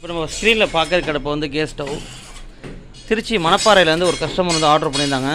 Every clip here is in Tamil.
இப்போ நம்ம ஸ்க்ரீனில் பார்க்குற கடப்பை வந்து கேஸ் ஸ்டவ் திருச்சி மணப்பாறையிலேருந்து ஒரு கஸ்டமர் வந்து ஆர்டர் பண்ணியிருந்தாங்க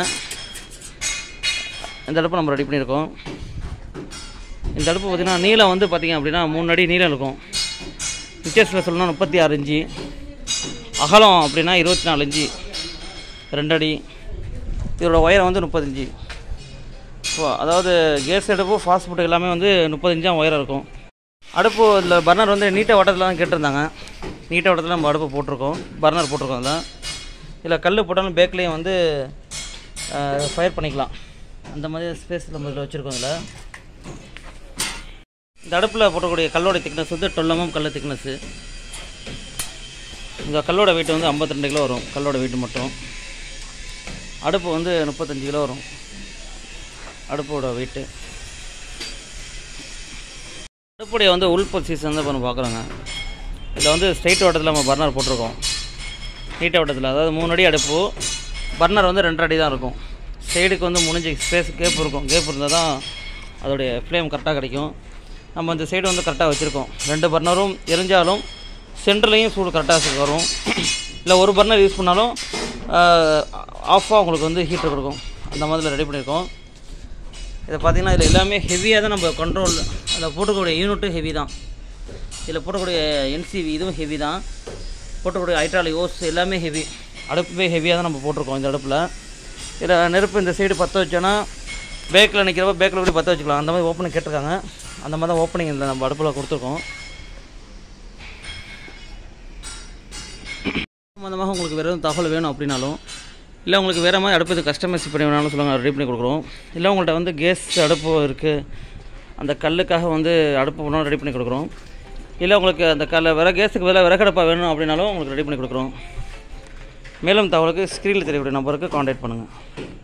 இந்த அடுப்பு நம்ம ரெடி பண்ணியிருக்கோம் இந்த அடுப்பு பார்த்திங்கன்னா நீளம் வந்து பார்த்திங்க அப்படின்னா மூணு அடி நீளம் இருக்கும் பிக்சர்ஸில் சொல்லணும்னா முப்பத்தி ஆறு இன்ச்சு அகலம் அப்படின்னா இருபத்தி நாலு இன்ச்சு ரெண்டு அடி இதோட ஒயரம் வந்து முப்பது இன்ச்சு ஸோ அதாவது கேஸ் அடுப்பு ஃபாஸ்ட் ஃபுட் எல்லாமே வந்து முப்பது இன்ச்சாக ஒயரம் இருக்கும் அடுப்பு இதில் பர்னர் வந்து நீட்டாக வட்டத்தில் தான் கேட்டிருந்தாங்க நீட்டாக வட்டத்தில் நம்ம அடுப்பு போட்டிருக்கோம் பர்னர் போட்டிருக்கோம் அதில் இதில் கல் போட்டாலும் பேக்லேயும் வந்து ஃபயர் பண்ணிக்கலாம் அந்த மாதிரி ஸ்பேஸ் நம்ம இதில் வச்சுருக்கோம் இதில் இந்த அடுப்பில் போட்டக்கூடிய கல்லோட திக்னஸ் வந்து டொல்லமும் கல் திக்னஸ்ஸு இந்த கல்லோட வெயிட் வந்து 52 கிலோ வரும் கல்லோட வெயிட் மட்டும் அடுப்பு வந்து முப்பத்தஞ்சு கிலோ வரும் அடுப்போட வெயிட்டு அடுப்புடைய வந்து உள் பொசிஷன் வந்து இப்போ நம்ம பார்க்குறோங்க இதில் வந்து ஸ்ட்ரைட் ஓட்டத்தில் நம்ம பர்னர் போட்டிருக்கோம் நீட்ட ஓட்டத்தில் அதாவது மூணு அடி அடுப்பு பர்னர் வந்து ரெண்டரை அடி தான் இருக்கும் சைடுக்கு வந்து முடிஞ்சு ஸ்பேஸ் கேப் இருக்கும் கேப் இருந்தால் தான் அதோடைய ஃப்ளேம் கரெக்டாக கிடைக்கும் நம்ம இந்த சைடு வந்து கரெக்டாக வச்சுருக்கோம் ரெண்டு பர்னரும் எரிஞ்சாலும் சென்டர்லேயும் சூடு கரெக்டாக வரும் இல்லை ஒரு பர்னர் யூஸ் பண்ணாலும் ஆஃபாக உங்களுக்கு வந்து ஹீட்டர் கொடுக்கும் அந்த மாதிரி ரெடி பண்ணியிருக்கோம் இதை பார்த்தீங்கன்னா இதில் எல்லாமே ஹெவியாக தான் நம்ம கண்ட்ரோல் அதில் போட்டக்கூடிய யூனிட்டும் ஹெவி தான் இதில் போட்டக்கூடிய என்சிவி இதுவும் ஹெவி தான் போட்டக்கூடிய ஹைட்ராலிக் ஓஸ் எல்லாமே ஹெவி அடுப்புமே ஹெவியாக தான் நம்ம போட்டிருக்கோம் இந்த அடுப்பில் இதில் நெருப்பு இந்த சைடு பற்ற வச்சோன்னா பேக்கில் நிற்கிறப்ப பேக்கில் கூட பற்ற வச்சுக்கலாம் அந்த மாதிரி ஓப்பனிங் கேட்டிருக்காங்க அந்த மாதிரி தான் ஓப்பனிங் இந்த நம்ம அடுப்பில் கொடுத்துருக்கோம் சம்மந்தமாக உங்களுக்கு வேறு எதுவும் தகவல் வேணும் அப்படின்னாலும் இல்லை உங்களுக்கு வேறு மாதிரி அடுப்பு இது கஸ்டமைஸ் பண்ணி வேணாலும் சொல்லுங்கள் ரெடி பண்ணி கொடுக்குறோம் இல்லை உங்கள்கிட்ட வந்து கேஸ் அடுப்பு இருக்குது அந்த கல்லுக்காக வந்து அடுப்பு வேணாலும் ரெடி பண்ணி கொடுக்குறோம் இல்லை உங்களுக்கு அந்த கல்ல விற கேஸுக்கு பதிலாக விறகடுப்பாக வேணும் அப்படின்னாலும் உங்களுக்கு ரெடி பண்ணி கொடுக்குறோம் மேலும் தகவலுக்கு ஸ்க்ரீனில் தெரியக்கூடிய நம்பருக்கு காண்டாக்ட் பண்ணுங்கள்